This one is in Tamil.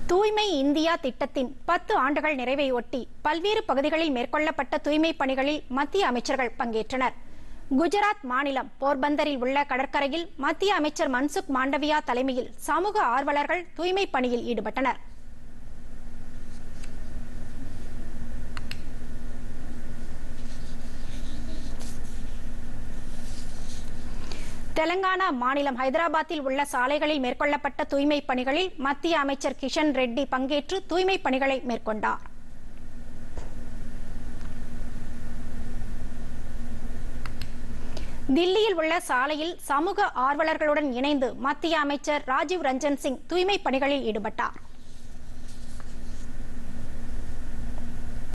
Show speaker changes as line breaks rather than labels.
தூய்மை இந்தியா திட்டத்தின் பத்து ஆண்டுகள் நிறைவை ஒட்டி பல்வேறு பகுதிகளில் மேற்கொள்ளப்பட்ட தூய்மை பணிகளில் மத்திய அமைச்சர்கள் பங்கேற்றனர் குஜராத் மாநிலம் போர்பந்தரில் உள்ள கடற்கரையில் மத்திய அமைச்சர் மன்சுக் மாண்டவியா தலைமையில் சமூக ஆர்வலர்கள் தூய்மை பணியில் ஈடுபட்டனர் தெலங்கானா மாநிலம் ஹைதராபாத்தில் உள்ள சாலைகளில் மேற்கொள்ளப்பட்ட தூய்மை பணிகளில் மத்திய அமைச்சர் கிஷன் ரெட்டி பங்கேற்று தூய்மை பணிகளை மேற்கொண்டார் தில்லியில் உள்ள சாலையில் சமூக ஆர்வலர்களுடன் இணைந்து மத்திய அமைச்சர் ராஜீவ் ரஞ்சன் சிங் தூய்மை பணிகளில் ஈடுபட்டார்